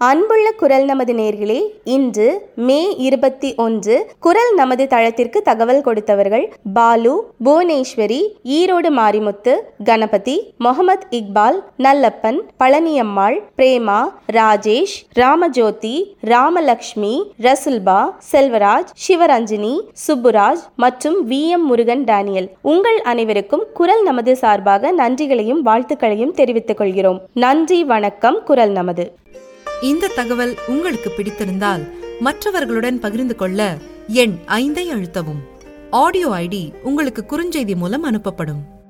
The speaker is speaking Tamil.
அன்புள்ள குரல் நமது நேர்களே இன்று மே இருபத்தி ஒன்று குரல் நமது தளத்திற்கு தகவல் கொடுத்தவர்கள் பாலு புவனேஸ்வரி ஈரோடு மாரிமுத்து கணபதி முகமது இக்பால் நல்லப்பன் பழனியம்மாள் பிரேமா ராஜேஷ் ராமஜோதி ராமலக்ஷ்மி ரசுல்பா செல்வராஜ் சிவரஞ்சினி சுப்புராஜ் மற்றும் வி எம் முருகன் டேனியல் உங்கள் அனைவருக்கும் குரல் நமது சார்பாக நன்றிகளையும் வாழ்த்துக்களையும் தெரிவித்துக் கொள்கிறோம் நன்றி வணக்கம் குரல் நமது இந்த தகவல் உங்களுக்கு பிடித்திருந்தால் மற்றவர்களுடன் பகிர்ந்து கொள்ள எண் ஐந்தை அழுத்தவும் ஆடியோ ஐடி உங்களுக்கு குறுஞ்செய்தி மூலம் அனுப்பப்படும்